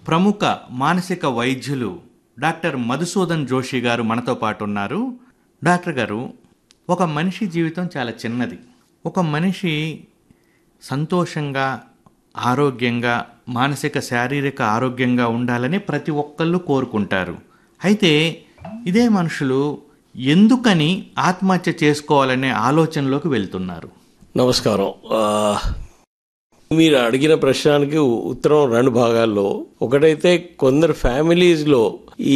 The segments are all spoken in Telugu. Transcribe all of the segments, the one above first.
ప్రముఖ మానసిక వైద్యులు డాక్టర్ మధుసూదన్ జోషి గారు మనతో పాటు ఉన్నారు డాక్టర్ గారు ఒక మనిషి జీవితం చాలా చిన్నది ఒక మనిషి సంతోషంగా ఆరోగ్యంగా మానసిక శారీరక ఆరోగ్యంగా ఉండాలని ప్రతి ఒక్కళ్ళు కోరుకుంటారు అయితే ఇదే మనుషులు ఎందుకని ఆత్మహత్య చేసుకోవాలనే ఆలోచనలోకి వెళ్తున్నారు నమస్కారం ఆ, మీరు అడిగిన ప్రశ్నానికి ఉత్తరం రెండు భాగాల్లో ఒకటైతే కొందరు ఫ్యామిలీస్లో ఈ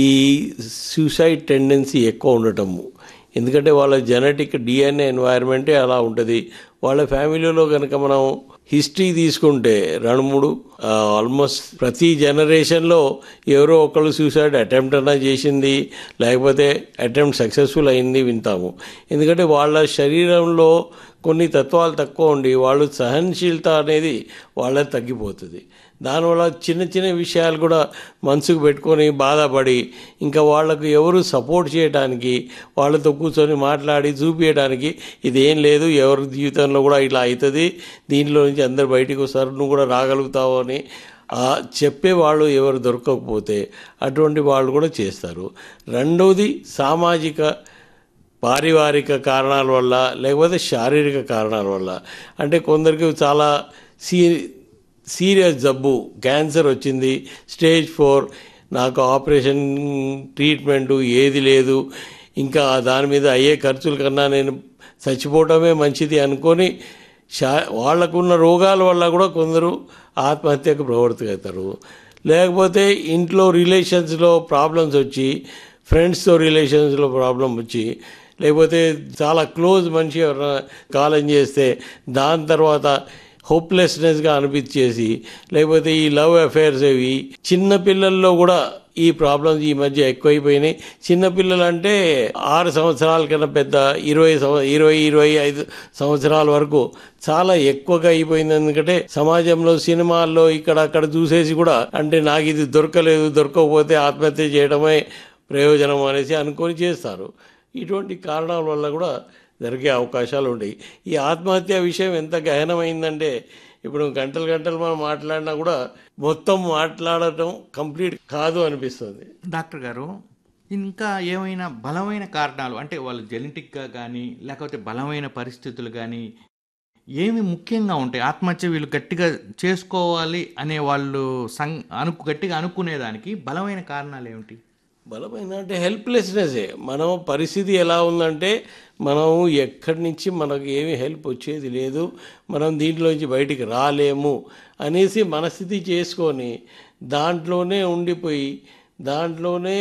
సూసైడ్ టెండెన్సీ ఎక్కువ ఉండటము ఎందుకంటే వాళ్ళ జెనెటిక్ డిఎన్ఏ ఎన్వైరన్మెంటే అలా ఉంటుంది వాళ్ళ ఫ్యామిలీలో కనుక మనం హిస్టరీ తీసుకుంటే రెండు మూడు ఆల్మోస్ట్ ప్రతి జనరేషన్లో ఎవరో ఒకళ్ళు సూసైడ్ అటెంప్ట్ అన్నా చేసింది లేకపోతే అటెంప్ట్ సక్సెస్ఫుల్ అయింది వింటాము ఎందుకంటే వాళ్ళ శరీరంలో కొన్ని తత్వాలు తక్కువ ఉండి వాళ్ళు సహనశీలత అనేది వాళ్ళ తగ్గిపోతుంది దానివల్ల చిన్న చిన్న విషయాలు కూడా మనసుకు పెట్టుకొని బాధపడి ఇంకా వాళ్ళకు ఎవరు సపోర్ట్ చేయడానికి వాళ్ళతో కూర్చొని మాట్లాడి చూపించడానికి ఇదేం లేదు ఎవరి జీవితంలో కూడా ఇట్లా అవుతుంది దీంట్లో నుంచి అందరు బయటికి వస్తారు నువ్వు కూడా రాగలుగుతావు అని ఆ చెప్పేవాళ్ళు ఎవరు దొరకకపోతే అటువంటి వాళ్ళు కూడా చేస్తారు రెండవది సామాజిక పారివారిక కారణాల వల్ల లేకపోతే శారీరక కారణాల వల్ల అంటే కొందరికి చాలా సీ సీరియస్ జబ్బు క్యాన్సర్ వచ్చింది స్టేజ్ ఫోర్ నాకు ఆపరేషన్ ట్రీట్మెంట్ ఏది లేదు ఇంకా దాని మీద అయ్యే ఖర్చుల కన్నా నేను చచ్చిపోవటమే మంచిది అనుకొని శా వాళ్ళకున్న రోగాల వల్ల కూడా కొందరు ఆత్మహత్యకు ప్రవర్తిస్తారు లేకపోతే ఇంట్లో రిలేషన్స్లో ప్రాబ్లమ్స్ వచ్చి ఫ్రెండ్స్తో రిలేషన్స్లో ప్రాబ్లం వచ్చి లేకపోతే చాలా క్లోజ్ మనిషి ఎవరైనా కాలం చేస్తే దాని తర్వాత హోప్లెస్నెస్గా అనిపించేసి లేకపోతే ఈ లవ్ అఫైర్స్ అవి చిన్న పిల్లల్లో కూడా ఈ ప్రాబ్లమ్స్ ఈ మధ్య ఎక్కువైపోయినాయి చిన్నపిల్లలు అంటే ఆరు సంవత్సరాల కన్నా పెద్ద ఇరవై సంవ ఇరవై ఇరవై ఐదు సంవత్సరాల వరకు చాలా ఎక్కువగా అయిపోయింది ఎందుకంటే సమాజంలో సినిమాల్లో ఇక్కడ అక్కడ చూసేసి కూడా అంటే నాకు ఇది దొరకలేదు దొరకకపోతే ఆత్మహత్య చేయడమే ప్రయోజనం అనేసి అనుకొని చేస్తారు ఇటువంటి కారణాల వల్ల కూడా జరిగే అవకాశాలు ఉంటాయి ఈ ఆత్మహత్య విషయం ఎంత గహనమైందంటే ఇప్పుడు గంటలు గంటలు మనం మాట్లాడినా కూడా మొత్తం మాట్లాడటం కంప్లీట్ కాదు అనిపిస్తుంది డాక్టర్ గారు ఇంకా ఏమైనా బలమైన కారణాలు అంటే వాళ్ళు జెనెటిక్గా కానీ లేకపోతే బలమైన పరిస్థితులు కానీ ఏమి ముఖ్యంగా ఉంటాయి ఆత్మహత్య వీళ్ళు గట్టిగా చేసుకోవాలి అనే వాళ్ళు సం అను గట్టిగా అనుకునేదానికి బలమైన కారణాలు ఏమిటి బలమైన అంటే హెల్ప్లెస్నెస్సే మనం పరిస్థితి ఎలా ఉందంటే మనం ఎక్కడి నుంచి మనకు ఏమి హెల్ప్ వచ్చేది లేదు మనం దీంట్లోంచి బయటికి రాలేము అనేసి మనస్థితి చేసుకొని దాంట్లోనే ఉండిపోయి దాంట్లోనే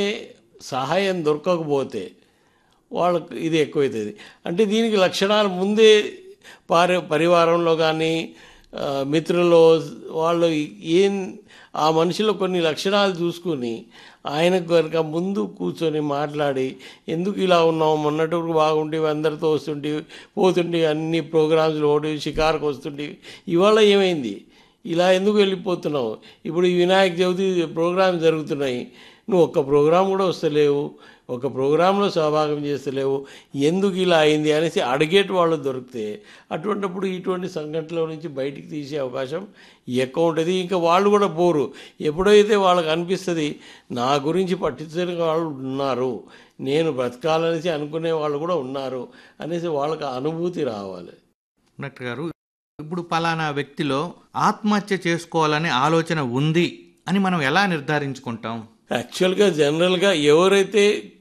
సహాయం దొరకకపోతే వాళ్ళకు ఇది ఎక్కువవుతుంది అంటే దీనికి లక్షణాలు ముందే పారి పరివారంలో కానీ ఆ, మిత్రుల్లో వాళ్ళు ఏం ఆ మనిషిలో కొన్ని లక్షణాలు చూసుకుని ఆయనకు కనుక ముందు కూర్చొని మాట్లాడి ఎందుకు ఇలా ఉన్నావు మొన్నటి వరకు బాగుండేవి అందరితో వస్తుంటే పోతుంటే అన్ని ప్రోగ్రామ్స్లో ఓడి షికారుకు వస్తుంటే ఇవాళ ఏమైంది ఇలా ఎందుకు వెళ్ళిపోతున్నావు ఇప్పుడు ఈ వినాయక చవితి ప్రోగ్రామ్ జరుగుతున్నాయి నువ్వు ఒక్క ప్రోగ్రాం కూడా వస్తలేవు ఒక ప్రోగ్రాంలో సహభాగం చేస్తలేవు ఎందుకు ఇలా అయింది అనేసి అడిగేటి వాళ్ళు దొరికితే అటువంటిప్పుడు ఇటువంటి సంఘటనల నుంచి బయటికి తీసే అవకాశం ఎక్కువ ఉంటుంది ఇంకా వాళ్ళు కూడా పోరు ఎప్పుడైతే వాళ్ళకి అనిపిస్తుంది నా గురించి పట్టించుకునే వాళ్ళు ఉన్నారు నేను బ్రతకాలనేసి అనుకునే వాళ్ళు కూడా ఉన్నారు అనేసి వాళ్ళకి అనుభూతి రావాలి డాక్టర్ గారు ఇప్పుడు పలానా వ్యక్తిలో ఆత్మహత్య చేసుకోవాలనే ఆలోచన ఉంది అని మనం ఎలా నిర్ధారించుకుంటాం యాక్చువల్గా జనరల్గా ఎవరైతే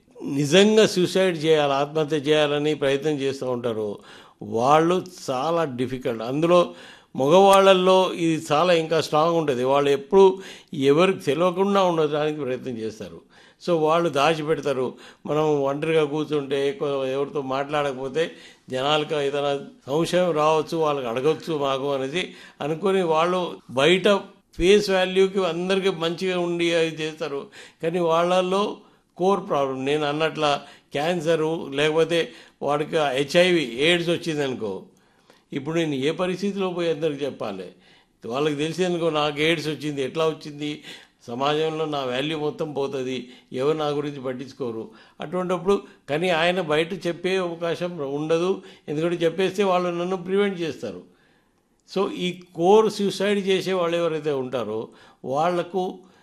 నిజంగా సూసైడ్ చేయాలి ఆత్మహత్య చేయాలని ప్రయత్నం చేస్తూ ఉంటారో వాళ్ళు చాలా డిఫికల్ట్ అందులో మగవాళ్ళల్లో ఇది చాలా ఇంకా స్ట్రాంగ్ ఉంటుంది వాళ్ళు ఎప్పుడు ఎవరికి తెలియకుండా ఉండడానికి ప్రయత్నం చేస్తారు సో వాళ్ళు దాచిపెడతారు మనం ఒంటరిగా కూర్చుంటే ఎక్కువ ఎవరితో మాట్లాడకపోతే జనాలకు ఏదైనా సంశయం రావచ్చు వాళ్ళకి అడగచ్చు మాకు అనేది అనుకొని వాళ్ళు బయట ఫేస్ వాల్యూకి అందరికీ మంచిగా ఉండి అది చేస్తారు కానీ వాళ్ళల్లో కోర్ ప్రాబ్లం నేను అన్నట్ల క్యాన్సరు లేకపోతే వాడికి హెచ్ఐవి ఎయిడ్స్ వచ్చిందనుకో ఇప్పుడు నేను ఏ పరిస్థితిలో పోయి అందరికి చెప్పాలి వాళ్ళకి తెలిసిందనుకో నాకు ఎయిడ్స్ వచ్చింది ఎట్లా వచ్చింది సమాజంలో నా వాల్యూ మొత్తం పోతుంది ఎవరు నా గురించి పట్టించుకోరు అటువంటిప్పుడు కానీ ఆయన బయట చెప్పే అవకాశం ఉండదు ఎందుకంటే చెప్పేస్తే వాళ్ళు నన్ను ప్రివెంట్ చేస్తారు సో ఈ కోర్ సూసైడ్ చేసే వాళ్ళు ఎవరైతే ఉంటారో వాళ్లకు